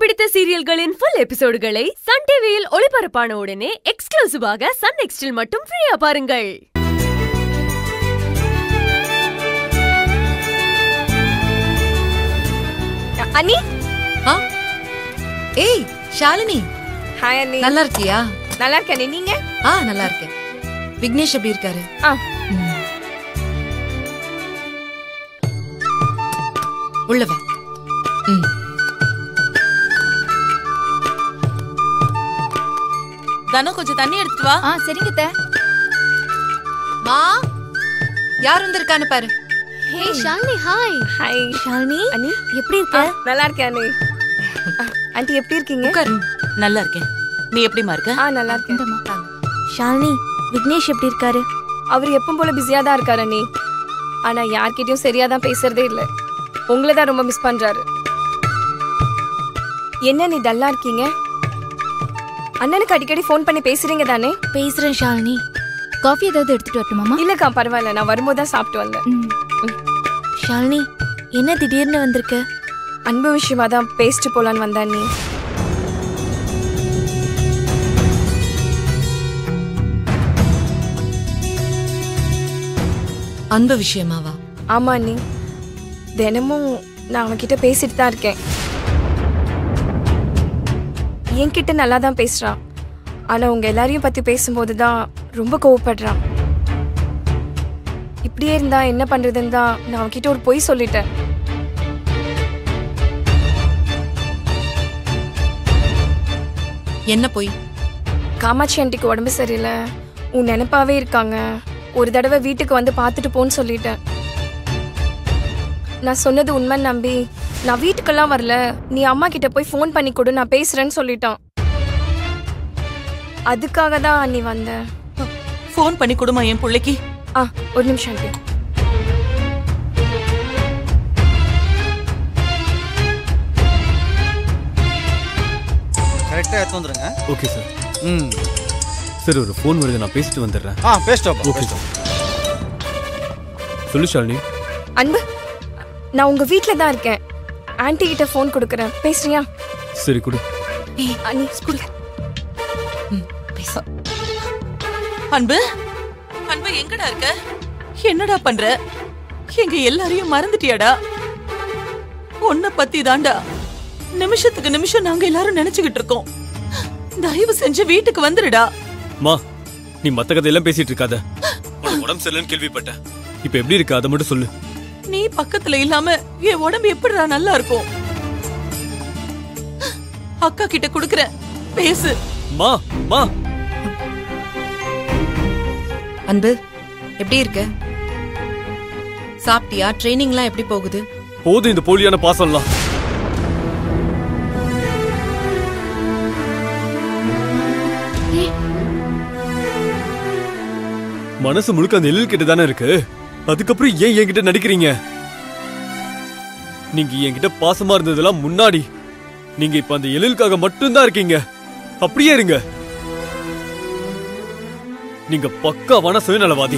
பிடித்த சீரியல்களின் full எபிசோடுகளை Sun டிவியில் ஒளிபரப்பான உடனே எக்ஸ்க்ளூசிவாக சன் நெக்ஸ்டில் மட்டும் ஃப்ரீயா பாருங்கள் அண்ணி ஆ ஏய் ஷாலினி ஹாய் அண்ணி நல்லா இருக்கியா நல்லா இருக்கேன் நீங்க ஆ நல்லா இருக்கேன் விக்னேஷ் எப்படி இருக்காரு ஆ ம். உள்ள வா ம். தனு கொஞ்சம் தண்ணி எடுத்துட்டு வா ஆ சரிங்க அத்தை. மா யார் வந்திருக்கான்னு பாரு hey Shalini hi hi Shalini அண்ணி எப்படி இருக்க ஆ, நல்லா இருக்கேன் அண்ணி ஆ, ஆண்டி எப்படி இருக்கீங்க உட்காரு நல்லா இருக்கேன் நீ எப்படிமா இருக்க ஆ நல்லா இருக்கேன் இந்தம்மா. ஷாலினி விக்னேஷ் எப்படி இருக்காரு அவர் எப்பவும் போல பிஸியா தான் இருக்காரு அண்ணி ஆனா யார்கிட்டயும் சரியா தான் பேசுறதே இல்ல உங்களை தான் ரொம்ப மிஸ் பண்றாரு என்ன நீ டல்லா இருக்கீங்க அண்ணனுக்கு அடிக்கடி ஃபோன் பண்ணி பேசுறீங்க தானே பேசுறேன் ஷாலினி காஃபி ஏதாவது எடுத்துட்டு வரட்டுமாமா இல்லக்கா பரவாயில்ல நான் வரும்போது தான் சாப்பிட்டு வந்தேன் ம். ஷாலினி என்ன திடீர்னு வந்திருக்க அன்பு விஷயமா தான் பேசிட்டு போலான்னு வந்தேன் நீ அன்பு விஷயமாவா ஆமா அண்ணி தினமும் நான் அவன்கிட்ட பேசிட்டு தான் இருக்கேன் என்கிட்ட நல்லா தான் பேசுறான் ஆனா உங்க எல்லாரையும் பத்தி பேசும்போது தான் ரொம்ப கோவப்படுறான் இப்படியே இருந்தா என்ன பண்றதுன்னு தான் நான் அவன்கிட்ட ஒரு பொய் சொல்லிட்டேன் என்ன போய் காமாட்சி ஆண்டிக்கு உடம்பு சரியில்லை உன் நினைப்பாவே இருக்காங்க ஒரு தடவை வீட்டுக்கு வந்து பார்த்துட்டு போன்னு சொல்லிட்டேன் நான் சொன்னது உண்மைன்னு நம்பி நான் வீட்டுக்கெல்லாம் வரல நீ அம்மா கிட்ட போய் ஃபோன் பண்ணி கொடு நான் பேசுறேன்னு சொல்லிட்டான் அதுக்காக தான் நீ வந்த ஃபோன் பண்ணி கொடுமா என் பிள்ளைக்கு ஆ ஒரு நிமிஷம் ஆண்டி கரெக்டாக எடுத்து வந்துருங்க ஓகே சார் ம் சார் ஒரு ஃபோன் வருது நான் பேசிட்டு வந்துடுறேன் ஆ பேசிட்டோம் ஓகே சார் சொல்லு ஷாலினி அன்பு நான் உங்க வீட்டில் தான் இருக்கேன் ஆன்ட்டி கிட்ட ஃபோன் கொடுக்குறேன் பேசுறியா சரி கொடு அண்ணி கொடுங்க அன்பு அன்பு எங்கடா இருக்க என்னடா பண்ற எங்க எல்லாரையும் மறந்துட்டியாடா உன்னை பத்தி தாண்டா நிமிஷத்துக்கு நிமிஷம் நாங்க எல்லாரும் நினைச்சுக்கிட்டு இருக்கோம் தயவு செஞ்சு வீட்டுக்கு வந்துடுடா மா நீ மத்த கதையெல்லாம் பேசிட்டு இருக்காத உனக்கு உடம்பு சரியில்லைன்னு கேள்விப்பட்டேன் இப்போ எப்படி இருக்கு அதை மட்டும் சொல்லு நீ பக்கத்துல இல்லாம என் உடம்பு எப்படிடா நல்லா இருக்கும் அக்கா கிட்ட குடுக்கறேன் பேசு மா மா அன்பு எப்படி இருக்க சாப்பிட்டியா ட்ரைனிங்லாம் எப்படி போகுது போதும் இந்த போலியான பாசம்லாம் மனசு முழுக்க அந்த எழில் கிட்ட தானே இருக்கு அதுக்கப்புறம் ஏன் என்கிட்ட நடிக்கிறீங்க நீங்க என்கிட்ட பாசமா இருந்ததெல்லாம் முன்னாடி நீங்க இப்ப அந்த எழிலுக்காக மட்டும்தான் இருக்கீங்க அப்படியே இருங்க நீங்க பக்காவான சுயநலவாதி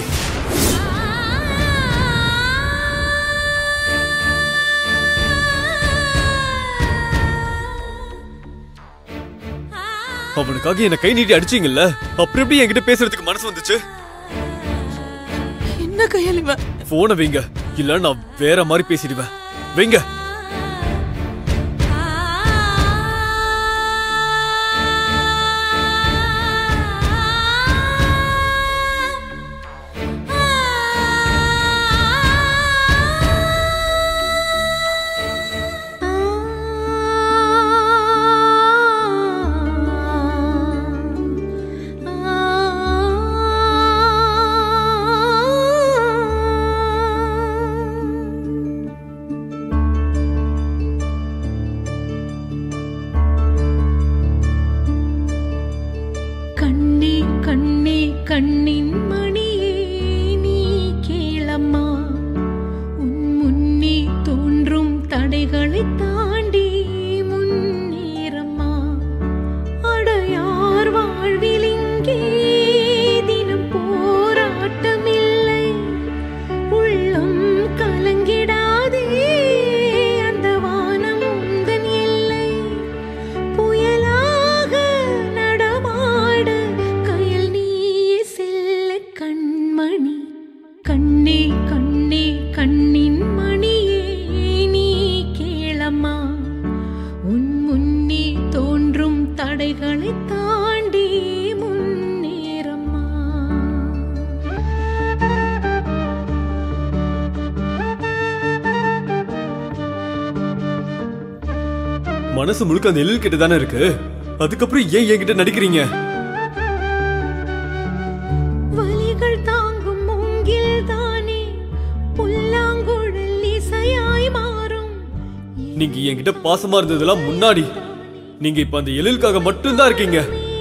அவனுக்காக என்ன கை நீட்டி அடிச்சீங்கல்ல அப்புறம் எப்படி என்கிட்ட பேசுறதுக்கு மனசு வந்துச்சு என்ன கையால் இவ போனை வைங்க இல்ல நான் வேற மாதிரி பேசிடுவேன் வைங்க கண்ணே கண்ணே கண்ணின் மணியே நீ கேளம்மா உன் முன்னே தோன்றும் தடைகளை தாண்டி முன்னேறம்மா அடையார் வாழ்வில் இங்கே தினம் போராட்டமில்லை உள்ளம் கலங்கிடாதே அந்த வானம் உந்தன் எல்லை தடைகளை தாண்டி முன்னேறம்மா மனசு முழுக்க அந்த எழில் கிட்ட தானே இருக்கு அதுக்கப்புறம் ஏன் என்கிட்ட நடிக்கிறீங்க வலிகள் தாங்கும் மூங்கில் தானே புல்லாங்குழல் இசையாய் மாறும் நீங்க என்கிட்ட பாசமா இருந்ததெல்லாம் முன்னாடி நீங்க இப்ப அந்த எழிலுக்காக மட்டும்தான் இருக்கீங்க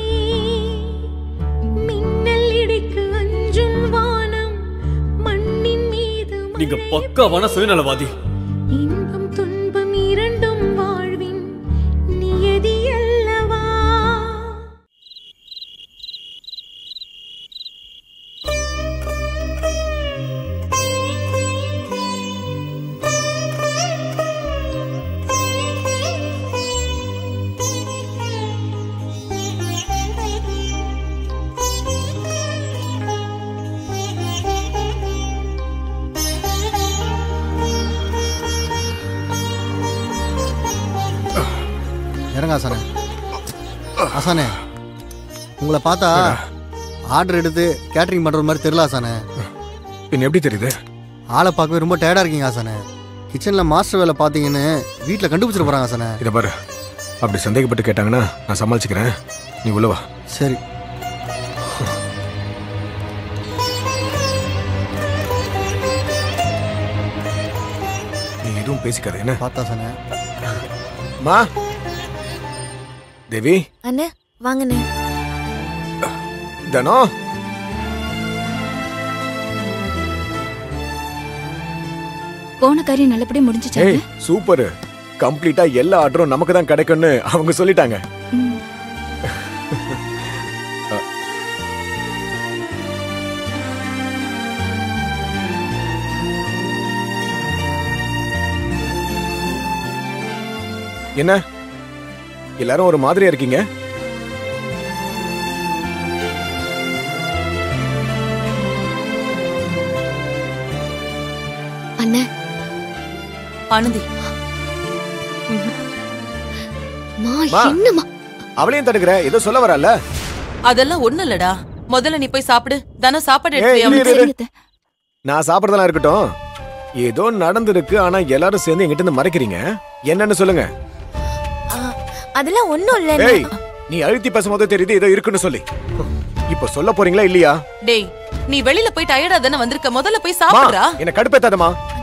மின்னல் இடிக்கு அஞ்சும் வானம் மண்ணின் மீது நீங்க பக்காவான சுயநலவாதி இன்பம் துன்பம் இரண்டும் வாழ்வின் நியதி அல்லவா இறங்க ஆசானே ஆசானே உங்களை பார்த்தா ஆர்டர் எடுத்து கேட்டரிங் பண்ணுற மாதிரி தெரியல ஆசானே என்ன எப்படி தெரியுது ஆளை பார்க்கவே ரொம்ப டயர்டாக இருக்கீங்க ஆசானே கிச்சனில் மாஸ்டர் வேலை பார்த்தீங்கன்னு வீட்டில் கண்டுபிடிச்சிட்டு போகிறாங்க ஆசானே இதை பாரு அப்படி சந்தேகப்பட்டு கேட்டாங்கன்னா நான் சமாளிச்சுக்கிறேன் நீ உள்ள வா சரி நீ எதுவும் பேசிக்காத என்ன பார்த்தா ஆசானே மா தேவி அண்ணே வாங்கண்ணே தனம் போன காரியம் நல்லபடியா முடிஞ்சுச்சாங்க ஏய் சூப்பர் கம்ப்ளீட்டா எல்லா ஆர்டரும் நமக்கு தான் கிடைக்கும்னு அவங்க சொல்லிட்டாங்க ம். என்ன எல்லாரும் ஒரு மாதிரியா இருக்கீங்க அண்ணே ஆனந்தி மா மா. என்னம்மா அவளையும் தடுக்கிற ஏதோ சொல்ல வரல அதெல்லாம் ஒண்ணு இல்லடா முதல்ல நீ போய் சாப்பிடு தானே சாப்பாடு ஏய், எடுத்து இரு, இரு, இரு. சரிங்க அத்தை. நான் சாப்பிடறதெல்லாம் இருக்கட்டும் ஏதோ நடந்திருக்கு ஆனா எல்லாரும் சேர்ந்து எங்கிட்ட இருந்து மறைக்கிறீங்க என்னன்னு சொல்லுங்க ஆ, அதெல்லாம் ஒண்ணும் இல்ல ஏய் நீ அழுத்தி பேசும்போது தெரியுது ஏதோ இருக்குன்னு சொல்லி இப்ப சொல்ல போறீங்களா இல்லையா டேய் நீ வெளியில போய் டயர்டா தானே வந்திருக்க முதல்ல போய் மா சாப்பிடுறா என்ன கடுப்பேத்தாதமா